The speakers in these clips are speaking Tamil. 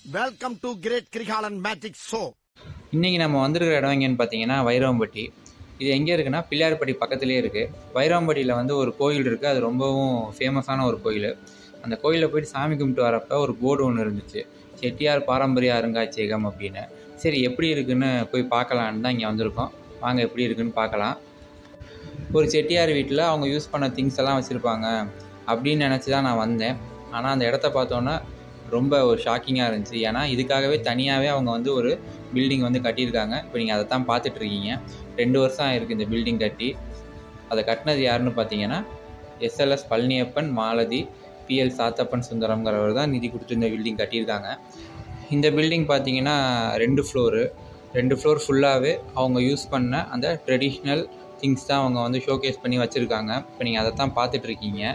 welcome to great Kirikalan magic show இன்றைக்கி நம்ம வந்திருக்கிற இடம் எங்கேன்னு பார்த்தீங்கன்னா வைரவம்பட்டி இது எங்கே இருக்குன்னா பிள்ளையார்பட்டி பக்கத்துலேயே இருக்குது வைரவம்பட்டியில் வந்து ஒரு கோயில் இருக்குது அது ரொம்பவும் ஃபேமஸான ஒரு கோயில் அந்த கோயிலில் போயிட்டு சாமி கும்பிட்டு வரப்போ ஒரு போர்டு ஒன்று இருந்துச்சு செட்டியார் பாரம்பரிய அருங்காட்சியகம் அப்படின்னு சரி எப்படி இருக்குன்னு போய் பார்க்கலான்னு தான் இங்கே வந்திருக்கோம் வாங்க எப்படி இருக்குன்னு பார்க்கலாம் ஒரு செட்டியார் வீட்டில் அவங்க யூஸ் பண்ண திங்ஸ் எல்லாம் வச்சுருப்பாங்க அப்படின்னு நினச்சி தான் நான் வந்தேன் ஆனால் அந்த இடத்த பார்த்தோன்னே ரொம்ப ஒரு ஷாக்கிங்காக இருந்துச்சு ஏன்னா இதுக்காகவே தனியாகவே அவங்க வந்து ஒரு பில்டிங் வந்து கட்டியிருக்காங்க இப்போ நீங்கள் அதை தான் பார்த்துட்ருக்கீங்க ரெண்டு வருஷம் ஆயிருக்கு இந்த பில்டிங் கட்டி அதை கட்டினது யாருன்னு பார்த்தீங்கன்னா எஸ்எல்எஸ் பழனியப்பன் மாலதி பிஎல் சாத்தப்பன் சுந்தரம்ங்கிறவர் தான் நிதி கொடுத்து இந்த பில்டிங் கட்டியிருக்காங்க இந்த பில்டிங் பார்த்தீங்கன்னா ரெண்டு ஃப்ளோரு ரெண்டு ஃப்ளோர் ஃபுல்லாகவே அவங்க யூஸ் பண்ண அந்த ட்ரெடிஷ்னல் திங்ஸ் தான் அவங்க வந்து ஷோகேஸ் பண்ணி வச்சுருக்காங்க இப்போ நீங்கள் அதை தான் பார்த்துட்ருக்கீங்க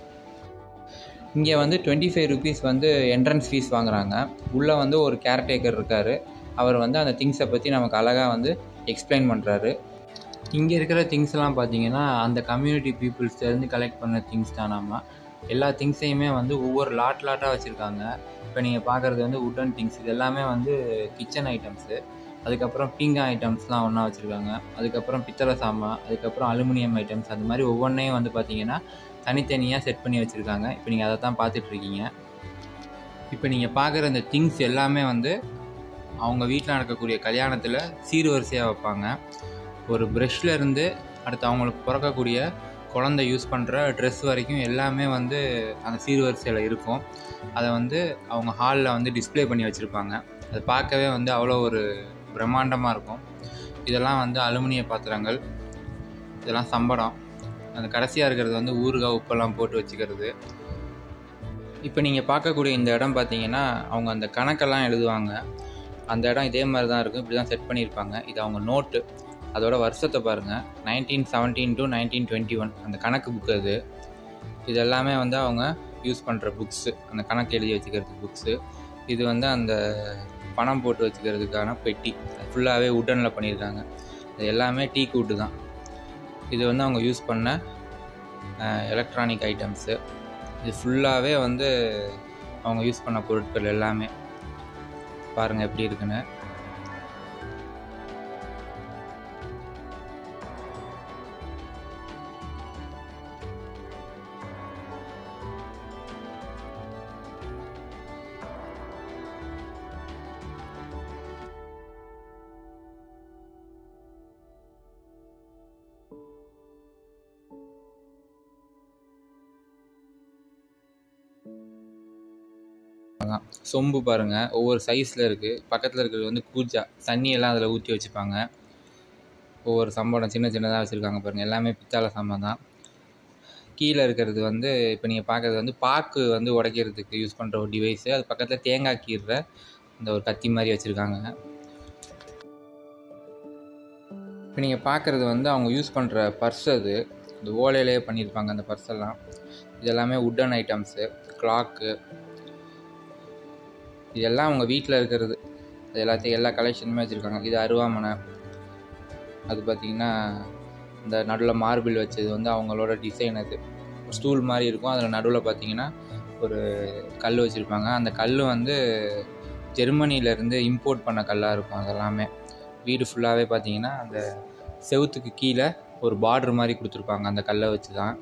இங்கே வந்து டுவெண்ட்டி ஃபைவ் ருபீஸ் வந்து என்ட்ரன்ஸ் ஃபீஸ் வாங்குறாங்க உள்ளே வந்து ஒரு கேர்டேக்கர் இருக்கார் அவர் வந்து அந்த திங்ஸை பற்றி நமக்கு அழகாக வந்து எக்ஸ்பிளைன் பண்ணுறாரு இங்கே இருக்கிற திங்ஸ்லாம் பார்த்தீங்கன்னா அந்த கம்யூனிட்டி பீப்புள்ஸ்லேருந்து கலெக்ட் பண்ண திங்ஸ் தான் நாம எல்லா திங்ஸையுமே வந்து ஒவ்வொரு லாட் லாட்டாக வச்சுருக்காங்க இப்போ நீங்கள் பார்க்குறது வந்து உட்டன் திங்ஸ் இது எல்லாமே வந்து கிச்சன் ஐட்டம்ஸு அதுக்கப்புறம் பீங்கா ஐட்டம்ஸ்லாம் ஒன்றா வச்சுருக்காங்க அதுக்கப்புறம் பித்தளை சாமான் அதுக்கப்புறம் அலுமினியம் ஐட்டம்ஸ் அந்த மாதிரி ஒவ்வொன்றையும் வந்து பார்த்தீங்கன்னா தனித்தனியாக செட் பண்ணி வச்சுருக்காங்க இப்போ நீங்கள் அதை தான் பார்த்துட்ருக்கீங்க இப்போ நீங்கள் பார்க்குற இந்த திங்ஸ் எல்லாமே வந்து அவங்க வீட்டில் நடக்கக்கூடிய கல்யாணத்தில் சீர்வரிசையாக வைப்பாங்க ஒரு ப்ரெஷ்ல இருந்து அடுத்து அவங்களுக்கு பிறக்கக்கூடிய குழந்தை யூஸ் பண்ணுற ட்ரெஸ் வரைக்கும் எல்லாமே வந்து அந்த சீர்வரிசையில் இருக்கும் அதை வந்து அவங்க ஹாலில் வந்து டிஸ்ப்ளே பண்ணி வச்சுருப்பாங்க அது பார்க்கவே வந்து அவ்வளோ ஒரு பிரம்மாண்டமாக இருக்கும் இதெல்லாம் வந்து அலுமினிய பாத்திரங்கள் இதெல்லாம் சம்படம் அந்த கடைசியாக இருக்கிறது வந்து ஊறுகாய் உப்பெல்லாம் போட்டு வச்சுக்கிறது இப்போ நீங்கள் பார்க்கக்கூடிய இந்த இடம் பார்த்தீங்கன்னா அவங்க அந்த கணக்கெல்லாம் எழுதுவாங்க அந்த இடம் இதே மாதிரி தான் இருக்கும் இப்படி தான் செட் பண்ணியிருப்பாங்க இது அவங்க நோட்டு அதோட வருஷத்தை பாருங்கள் nineteen seventeen to nineteen twenty one அந்த கணக்கு புக் அது இது எல்லாமே வந்து அவங்க யூஸ் பண்ணுற புக்ஸு அந்த கணக்கு எழுதி வச்சுக்கிறதுக்கு புக்ஸு இது வந்து அந்த பணம் போட்டு வச்சுக்கிறதுக்கான பெட்டி ஃபுல்லாகவே உட்டனில் பண்ணியிருக்காங்க இது எல்லாமே டீ கூட்டு தான் இது வந்து அவங்க யூஸ் பண்ண எலக்ட்ரானிக் ஐட்டம்ஸு இது ஃபுல்லாகவே வந்து அவங்க யூஸ் பண்ண பொருட்கள் எல்லாமே பாருங்கள் எப்படி இருக்குன்னு தான் சொம்பு பாருங்கள் ஒவ்வொரு சைஸில் இருக்குது பக்கத்தில் இருக்கிறது வந்து கூஜா தண்ணி எல்லாம் அதில் ஊற்றி வச்சுப்பாங்க ஒவ்வொரு சம்பளம் சின்ன சின்னதாக வச்சுருக்காங்க பாருங்கள் எல்லாமே பித்தாளை சாமான் தான் கீழே இருக்கிறது வந்து இப்போ நீங்கள் பார்க்குறது வந்து பாக்கு வந்து உடைக்கிறதுக்கு யூஸ் பண்ணுற ஒரு டிவைஸு அது பக்கத்தில் தேங்காய் கீறுற இந்த ஒரு கத்தி மாதிரி வச்சுருக்காங்க இப்போ நீங்கள் பார்க்குறது வந்து அவங்க யூஸ் பண்ணுற பர்ஸ் அது இந்த ஓலையிலே பண்ணியிருப்பாங்க அந்த பர்ஸ் எல்லாம் இது எல்லாமே உட்டன் ஐட்டம்ஸு கிளாக்கு இதெல்லாம் அவங்க வீட்டில் இருக்கிறது அது எல்லாத்தையும் எல்லா கலெக்ஷனுமே வச்சுருக்காங்க இது அருவாமனை அது பார்த்திங்கன்னா இந்த நடுவில் மார்பிள் வச்சது வந்து அவங்களோட டிசைன் அது ஸ்டூல் மாதிரி இருக்கும் அதில் நடுவில் பார்த்தீங்கன்னா ஒரு கல் வச்சுருப்பாங்க அந்த கல் வந்து ஜெர்மனியிலேருந்து இம்போர்ட் பண்ண கல்லாக இருக்கும் அதெல்லாமே வீடு ஃபுல்லாகவே பார்த்தீங்கன்னா அந்த செவுத்துக்கு கீழே ஒரு பார்டர் மாதிரி கொடுத்துருப்பாங்க அந்த கல்லை வச்சு தான்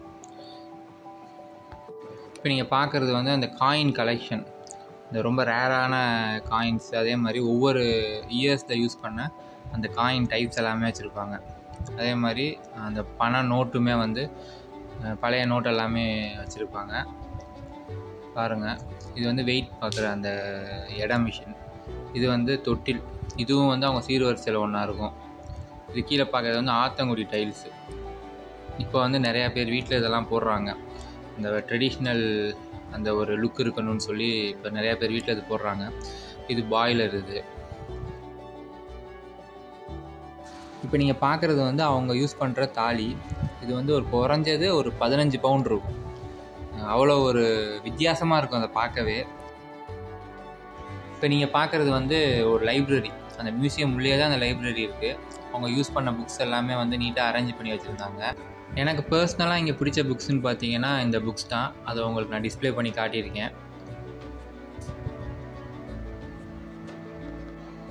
இப்போ நீங்கள் பார்க்குறது வந்து அந்த காயின் கலெக்ஷன் இந்த ரொம்ப ரேரான காயின்ஸ் அதே மாதிரி ஒவ்வொரு இயர்ஸில் யூஸ் பண்ண அந்த காயின் டைப்ஸ் எல்லாமே வச்சுருப்பாங்க அதே மாதிரி அந்த பண நோட்டுமே வந்து பழைய நோட் எல்லாமே வச்சுருப்பாங்க பாருங்கள் இது வந்து வெயிட் பார்க்குற அந்த எடை மிஷின் இது வந்து தொட்டில் இதுவும் வந்து அவங்க சீர்வரிசையில் ஒன்றா இருக்கும் இது கீழே பார்க்குறது வந்து ஆத்தங்குடி டைல்ஸு இப்போ வந்து நிறையா பேர் வீட்டில் இதெல்லாம் போடுறாங்க இந்த ட்ரெடிஷ்னல் அந்த ஒரு லுக் இருக்கணும்னு சொல்லி இப்போ நிறையா பேர் வீட்டில் இது போடுறாங்க இது பாய்லர் இது இப்போ நீங்கள் பார்க்குறது வந்து அவங்க யூஸ் பண்ணுற தாலி இது வந்து ஒரு குறைஞ்சது ஒரு பதினஞ்சு பவுண்ட் இருக்கும் அவ்வளோ ஒரு வித்தியாசமாக இருக்கும் அதை பார்க்கவே இப்போ நீங்கள் பார்க்குறது வந்து ஒரு லைப்ரரி அந்த மியூசியம் உள்ளே தான் அந்த லைப்ரரி இருக்குது அவங்க யூஸ் பண்ண புக்ஸ் எல்லாமே வந்து நீட்டாக அரேஞ்ச் பண்ணி வச்சுருந்தாங்க எனக்கு பர்சனலாக இங்கே பிடிச்ச புக்ஸ்னு பார்த்தீங்கன்னா இந்த புக்ஸ் தான் அதை உங்களுக்கு நான் டிஸ்ப்ளே பண்ணி காட்டியிருக்கேன்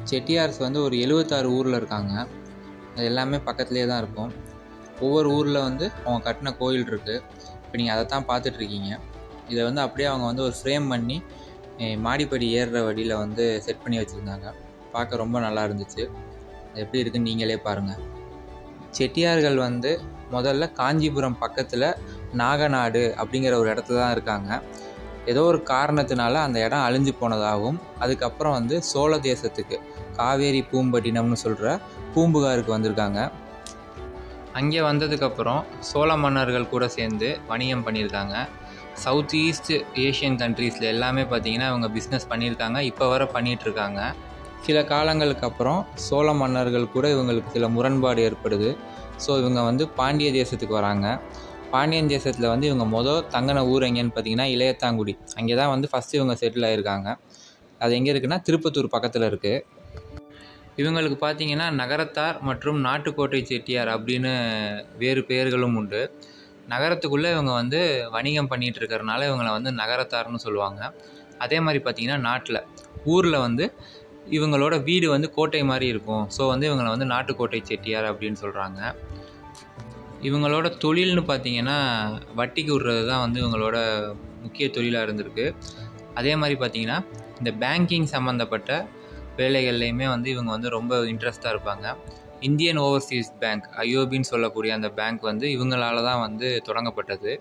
செட்டியார்ஸ் வந்து ஒரு எழுபத்தாறு ஊரில் இருக்காங்க அது எல்லாமே பக்கத்துலேயே தான் இருக்கும் ஒவ்வொரு ஊரில் வந்து அவங்க கட்டின கோயில் இருக்குது இப்போ நீங்கள் அதை தான் பார்த்துட்ருக்கீங்க இதை வந்து அப்படியே அவங்க வந்து ஒரு ஃப்ரேம் பண்ணி அஹ், மாடிப்படி ஏறுற வழியில் வந்து செட் பண்ணி வச்சுருந்தாங்க பார்க்க ரொம்ப நல்லா இருந்துச்சு அது எப்படி இருக்குன்னு நீங்களே பாருங்கள் செட்டியார்கள் வந்து முதல்ல காஞ்சிபுரம் பக்கத்தில் நாகநாடு அப்படிங்கிற ஒரு இடத்துல தான் இருக்காங்க ஏதோ ஒரு காரணத்தினால அந்த இடம் அழிஞ்சு போனதாகவும் அதுக்கப்புறம் வந்து சோழ தேசத்துக்கு காவேரி பூம்பட்டினம்னு சொல்கிற பூம்புகாருக்கு வந்திருக்காங்க அங்கே வந்ததுக்கப்புறம் சோழ மன்னர்கள் கூட சேர்ந்து வணிகம் பண்ணியிருக்காங்க சவுத் ஈஸ்ட் ஏஷியன் கண்ட்ரீஸில் எல்லாமே பார்த்தீங்கன்னா இவங்க பிஸ்னஸ் பண்ணியிருக்காங்க இப்போ வர பண்ணிட்டு இருக்காங்க சில காலங்களுக்கு அப்புறம் சோழ மன்னர்கள் கூட இவங்களுக்கு சில முரண்பாடு ஏற்படுது ஸோ இவங்க வந்து பாண்டிய தேசத்துக்கு வராங்க பாண்டியன் தேசத்தில் வந்து இவங்க மொதல் தங்கின ஊர் எங்கேன்னு பார்த்தீங்கன்னா இளையத்தாங்குடி அங்கே தான் வந்து ஃபஸ்ட்டு இவங்க செட்டில் ஆகிருக்காங்க அது எங்கே இருக்குன்னா திருப்பத்தூர் பக்கத்தில் இருக்குது இவங்களுக்கு பார்த்தீங்கன்னா நகரத்தார் மற்றும் நாட்டுக்கோட்டை செட்டியார் அப்படின்னு வேறு பெயர்களும் உண்டு நகரத்துக்குள்ளே இவங்க வந்து வணிகம் பண்ணிகிட்டு இருக்கிறனால இவங்களை வந்து நகரத்தார்னு சொல்லுவாங்க அதே மாதிரி பார்த்தீங்கன்னா நாட்டில் ஊரில் வந்து இவங்களோட வீடு வந்து கோட்டை மாதிரி இருக்கும் ஸோ வந்து இவங்களை வந்து நாட்டுக்கோட்டை செட்டியார் அப்படின்னு சொல்கிறாங்க இவங்களோட தொழில்னு பார்த்தீங்கன்னா வட்டிக்கு விடுறது தான் வந்து இவங்களோட முக்கிய தொழிலாக இருந்திருக்கு அதே மாதிரி பார்த்தீங்கன்னா இந்த பேங்கிங் சம்மந்தப்பட்ட வேலைகள்லையுமே வந்து இவங்க வந்து ரொம்ப இன்ட்ரெஸ்டாக இருப்பாங்க இந்தியன் ஓவர்சீஸ் பேங்க் ஐஓபின்னு சொல்லக்கூடிய அந்த பேங்க் வந்து இவங்களால தான் வந்து தொடங்கப்பட்டது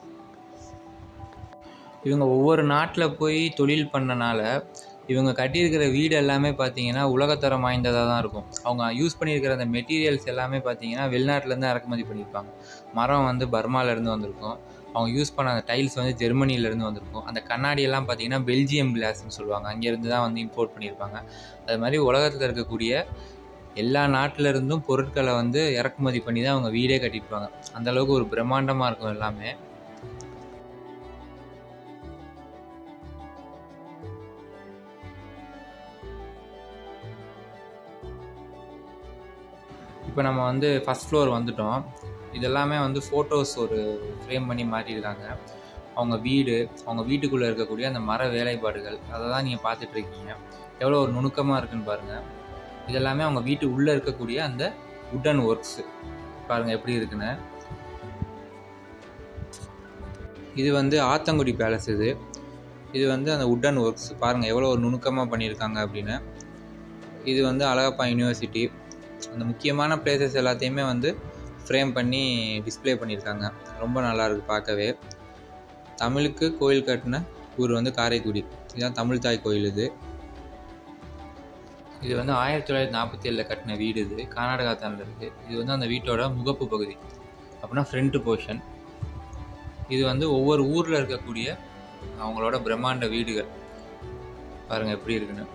இவங்க ஒவ்வொரு நாட்டில் போய் தொழில் பண்ணனால இவங்க கட்டியிருக்கிற வீடு எல்லாமே பார்த்தீங்கன்னா உலகத்தரம் வாய்ந்ததாக தான் இருக்கும் அவங்க யூஸ் பண்ணியிருக்கிற அந்த மெட்டீரியல்ஸ் எல்லாமே பார்த்தீங்கன்னா வெளிநாட்டிலேருந்து இறக்குமதி பண்ணியிருப்பாங்க மரம் வந்து பர்மாலேருந்து வந்திருக்கும் அவங்க யூஸ் பண்ண அந்த டைல்ஸ் வந்து ஜெர்மனிலேருந்து வந்திருக்கும் அந்த கண்ணாடியெல்லாம் பார்த்தீங்கன்னா பெல்ஜியம் கிளாஸ்னு சொல்லுவாங்க அங்கேருந்து தான் வந்து இம்போர்ட் பண்ணியிருப்பாங்க அது மாதிரி உலகத்தில் இருக்கக்கூடிய எல்லா நாட்டில இருந்தும் பொருட்களை வந்து இறக்குமதி பண்ணி தான் அவங்க வீடே கட்டியிருப்பாங்க அந்த அளவுக்கு ஒரு பிரம்மாண்டமாக இருக்கும் எல்லாமே இப்போ நம்ம வந்து ஃபஸ்ட் ஃப்ளோர் வந்துட்டோம் இதெல்லாமே வந்து ஃபோட்டோஸ் ஒரு ஃப்ரேம் பண்ணி மாட்டியிருக்காங்க அவங்க வீடு அவங்க வீட்டுக்குள்ளே இருக்கக்கூடிய அந்த மர வேலைப்பாடுகள் அதை தான் நீங்கள் பார்த்துட்டு இருக்கீங்க எவ்வளோ ஒரு நுணுக்கமாக இருக்குன்னு பாருங்கள் இதெல்லாமே அவங்க வீட்டு உள்ளே இருக்கக்கூடிய அந்த உட்டன் ஒர்க்ஸு பாருங்கள் எப்படி இருக்குன்னு இது வந்து ஆத்தங்குடி பேலஸ் இது இது வந்து அந்த உட்டன் ஒர்க்ஸ் பாருங்கள் எவ்வளோ ஒரு நுணுக்கமாக பண்ணியிருக்காங்க அப்படின்னு இது வந்து அழகப்பா யூனிவர்சிட்டி அந்த முக்கியமான பிளேசஸ் எல்லாத்தையுமே வந்து ஃப்ரேம் பண்ணி டிஸ்ப்ளே பண்ணியிருக்காங்க ரொம்ப நல்லா இருக்கு பார்க்கவே தமிழுக்கு கோயில் கட்டின ஊர் வந்து காரைக்குடி இதுதான் தமிழ் தாய் கோயில் இது இது வந்து ஆயிரத்தி தொள்ளாயிரத்தி நாற்பத்தி ஏழில் கட்டின வீடு இது கர்நாடகா தானில் இருக்குது இது வந்து அந்த வீட்டோட முகப்பு பகுதி அப்படின்னா ஃப்ரண்ட் போர்ஷன் இது வந்து ஒவ்வொரு ஊரில் இருக்கக்கூடிய அவங்களோட பிரம்மாண்ட வீடுகள் பாருங்கள் எப்படி இருக்குன்னு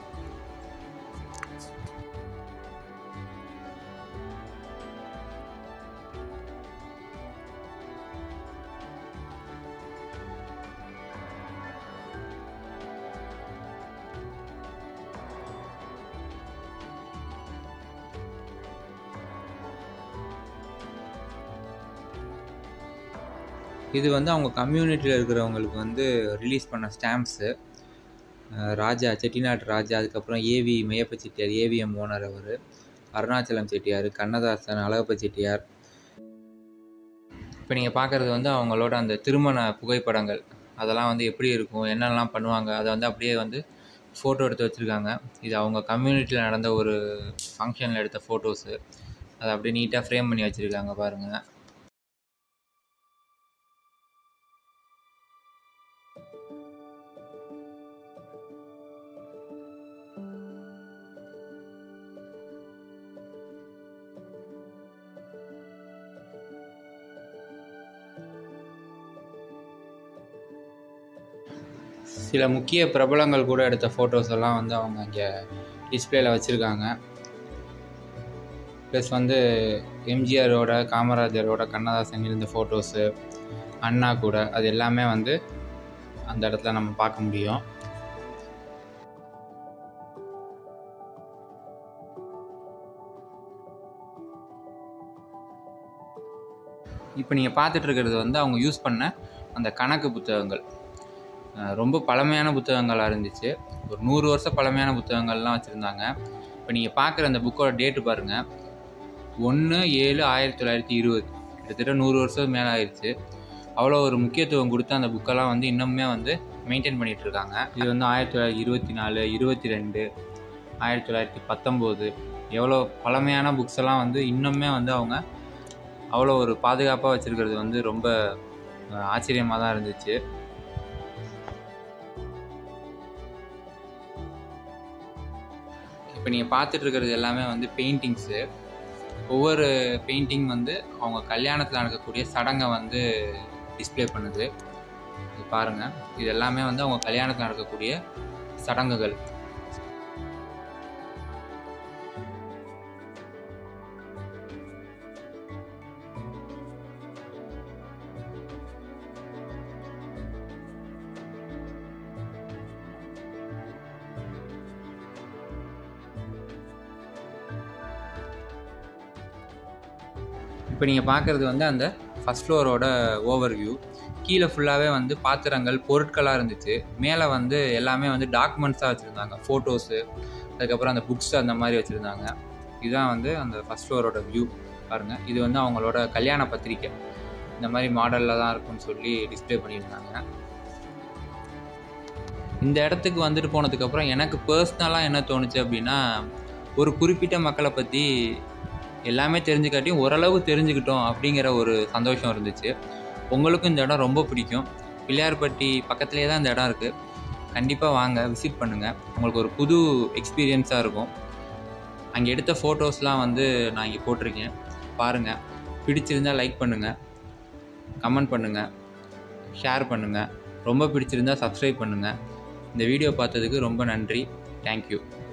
இது வந்து அவங்க கம்யூனிட்டியில் இருக்கிறவங்களுக்கு வந்து ரிலீஸ் பண்ண ஸ்டாம்ப்ஸு ராஜா செட்டிநாட்டு ராஜா அதுக்கப்புறம் A V Meiyappa Chettiar AVM owner அவர் அருணாச்சலம் செட்டியார் கண்ணதாசன் அழகப்ப செட்டியார் இப்போ நீங்கள் பார்க்குறது வந்து அவங்களோட அந்த திருமண புகைப்படங்கள் அதெல்லாம் வந்து எப்படி இருக்கும் என்னென்னலாம் பண்ணுவாங்க அதை வந்து அப்படியே வந்து ஃபோட்டோ எடுத்து வச்சுருக்காங்க இது அவங்க கம்யூனிட்டியில் நடந்த ஒரு ஃபங்க்ஷனில் எடுத்த ஃபோட்டோஸு அதை அப்படியே நீட்டாக ஃப்ரேம் பண்ணி வச்சுருக்காங்க பாருங்கள் சில முக்கிய பிரபலங்கள் கூட எடுத்த ஃபோட்டோஸ் எல்லாம் வந்து அவங்க இங்கே டிஸ்பிளேல வச்சுருக்காங்க ப்ளஸ் வந்து எம்ஜிஆரோட காமராஜரோட கண்ணதாசன் இருந்த ஃபோட்டோஸு அண்ணா கூட அது எல்லாமே வந்து அந்த இடத்துல நம்ம பார்க்க முடியும் இப்போ நீங்கள் பார்த்துட்டு இருக்கிறது வந்து அவங்க யூஸ் பண்ண அந்த கணக்கு புத்தகங்கள் அஹ் ரொம்ப பழமையான புத்தகங்களாக இருந்துச்சு ஒரு நூறு வருஷம் பழமையான புத்தகங்கள்லாம் வச்சுருந்தாங்க இப்போ நீங்கள் பார்க்குற அந்த புக்கோட டேட்டு பாருங்கள் ஒன்று ஏழு ஆயிரத்தி தொள்ளாயிரத்தி இருபது கிட்டத்தட்ட நூறு வருஷம் மேலே ஆயிடுச்சு அவ்வளோ ஒரு முக்கியத்துவம் கொடுத்து அந்த புக்கெல்லாம் வந்து இன்னுமே வந்து மெயின்டைன் பண்ணிகிட்டு இருக்காங்க இது வந்து ஆயிரத்தி தொள்ளாயிரத்தி இருபத்தி நாலு இருபத்தி ரெண்டு ஆயிரத்தி தொள்ளாயிரத்தி பத்தொம்போது எவ்வளோ பழமையான புக்ஸ் எல்லாம் வந்து இன்னுமே வந்து அவங்க அவ்வளோ ஒரு பாதுகாப்பாக வச்சுருக்கிறது வந்து ரொம்ப ஆச்சரியமாக தான் இருந்துச்சு இப்போ நீங்கள் பார்த்துட்டு இருக்கிறது எல்லாமே வந்து பெயிண்டிங்ஸு ஒவ்வொரு பெயிண்டிங் வந்து அவங்க கல்யாணத்தில் நடக்கக்கூடிய சடங்கை வந்து டிஸ்ப்ளே பண்ணுது இது பாருங்கள் இது எல்லாமே வந்து அவங்க கல்யாணத்தில் நடக்கக்கூடிய சடங்குகள் இப்போ நீங்கள் பார்க்குறது வந்து அந்த ஃபஸ்ட் ஃப்ளோரோட ஓவர் வியூ கீழே ஃபுல்லாகவே வந்து பாத்திரங்கள் பொருட்களாக இருந்துச்சு மேலே வந்து எல்லாமே வந்து டாக்குமெண்ட்ஸாக வச்சுருந்தாங்க ஃபோட்டோஸு அதுக்கப்புறம் அந்த புக்ஸ் அந்த மாதிரி வச்சுருந்தாங்க இதுதான் வந்து அந்த ஃபஸ்ட் ஃப்ளோரோட வியூ பாருங்கள் இது வந்து அவங்களோட கல்யாண பத்திரிக்கை இந்த மாதிரி மாடலில் தான் இருக்கும்னு சொல்லி டிஸ்ப்ளே பண்ணியிருந்தாங்க இந்த இடத்துக்கு வந்துட்டு போனதுக்கப்புறம் எனக்கு பர்சனலாக என்ன தோணுச்சு அப்படின்னா ஒரு குறிப்பிட்ட மக்களை பற்றி எல்லாமே தெரிஞ்சுக்காட்டியும் ஓரளவு தெரிஞ்சுக்கிட்டோம் அப்படிங்கிற ஒரு சந்தோஷம் இருந்துச்சு உங்களுக்கும் இந்த இடம் ரொம்ப பிடிக்கும் பிள்ளையார்பட்டி பக்கத்துலேயே தான் இந்த இடம் இருக்குது கண்டிப்பாக வாங்க விசிட் பண்ணுங்கள் உங்களுக்கு ஒரு புது எக்ஸ்பீரியன்ஸாக இருக்கும் அங்கே எடுத்த ஃபோட்டோஸ்லாம் வந்து நான் இங்கே போட்டிருக்கேன் பாருங்கள் பிடிச்சிருந்தால் லைக் பண்ணுங்கள் கமெண்ட் பண்ணுங்கள் ஷேர் பண்ணுங்கள் ரொம்ப பிடிச்சிருந்தால் சப்ஸ்கிரைப் பண்ணுங்கள் இந்த வீடியோ பார்த்ததுக்கு ரொம்ப நன்றி தேங்க்யூ